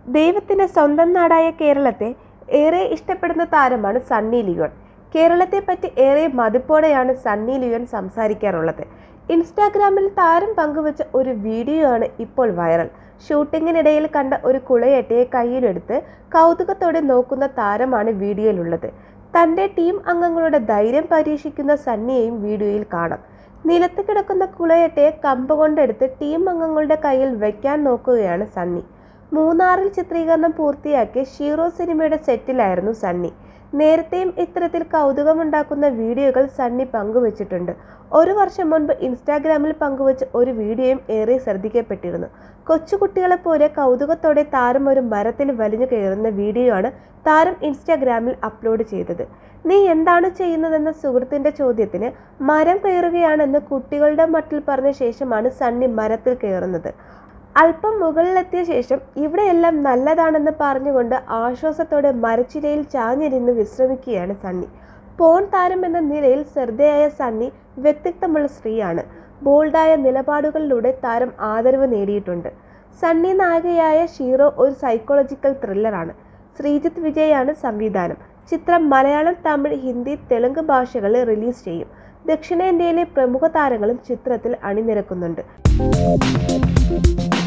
ദൈവത്തിന്റെ സ്വന്തം നാടായ കേരളത്തെ ഏറെ ഇഷ്ടപ്പെടുന്ന താരമാണ് സണ്ണി ലിയോൺ കേരളത്തെ പറ്റി ഏറെ മതിപ്പോടെയാണ് സണ്ണി ലിയോൺ സംസാരിക്കാറുള്ളത് ഇൻസ്റ്റാഗ്രാമിൽ താരം പങ്കുവച്ച ഒരു വീഡിയോ ആണ് ഇപ്പോൾ വൈറൽ ഷൂട്ടിങ്ങിനിടയിൽ കണ്ട ഒരു കുളയട്ടയെ കയ്യിലെടുത്ത് കൗതുകത്തോടെ നോക്കുന്ന താരമാണ് വീഡിയോയിലുള്ളത് തന്റെ ടീം അംഗങ്ങളുടെ ധൈര്യം പരീക്ഷിക്കുന്ന സണ്ണിയെയും വീഡിയോയിൽ കാണാം നിലത്ത് കിടക്കുന്ന കുളയട്ടയെ കമ്പ് കൊണ്ടെടുത്ത് ടീം അംഗങ്ങളുടെ കയ്യിൽ വെക്കാൻ നോക്കുകയാണ് സണ്ണി മൂന്നാറിൽ ചിത്രീകരണം പൂർത്തിയാക്കിയ ഷീറോ സിനിമയുടെ സെറ്റിലായിരുന്നു സണ്ണി നേരത്തെയും ഇത്തരത്തിൽ കൗതുകമുണ്ടാക്കുന്ന വീഡിയോകൾ സണ്ണി പങ്കുവച്ചിട്ടുണ്ട് ഒരു വർഷം മുൻപ് ഇൻസ്റ്റാഗ്രാമിൽ പങ്കുവച്ച ഒരു വീഡിയോയും ഏറെ ശ്രദ്ധിക്കപ്പെട്ടിരുന്നു കൊച്ചുകുട്ടികളെ പോലെ കൗതുകത്തോടെ താരം ഒരു മരത്തിൽ വലിഞ്ഞു കയറുന്ന വീഡിയോ ആണ് താരം ഇൻസ്റ്റാഗ്രാമിൽ അപ്ലോഡ് ചെയ്തത് നീ എന്താണ് ചെയ്യുന്നതെന്ന സുഹൃത്തിന്റെ ചോദ്യത്തിന് മരം കയറുകയാണെന്ന് കുട്ടികളുടെ മട്ടിൽ പറഞ്ഞ ശേഷമാണ് സണ്ണി മരത്തിൽ കയറുന്നത് അല്പം മുകളിലെത്തിയ ശേഷം ഇവിടെയെല്ലാം നല്ലതാണെന്ന് പറഞ്ഞുകൊണ്ട് ആശ്വാസത്തോടെ മരച്ചിലയിൽ ചാഞ്ഞിരുന്ന് വിശ്രമിക്കുകയാണ് സണ്ണി പോൺ താരം എന്ന നിലയിൽ ശ്രദ്ധയായ സണ്ണി വ്യക്തിത്വമുള്ള സ്ത്രീയാണ് ബോൾഡായ നിലപാടുകളിലൂടെ താരം ആദരവ് നേടിയിട്ടുണ്ട് സണ്ണി നായികയായ ഷീറോ ഒരു സൈക്കോളജിക്കൽ ത്രില്ലറാണ് ശ്രീജിത്ത് വിജയാണ് സംവിധാനം ചിത്രം മലയാളം തമിഴ് ഹിന്ദി തെലുങ്ക് ഭാഷകളിൽ റിലീസ് ചെയ്യും ദക്ഷിണേന്ത്യയിലെ പ്രമുഖ താരങ്ങളും ചിത്രത്തിൽ അണിനിരക്കുന്നുണ്ട്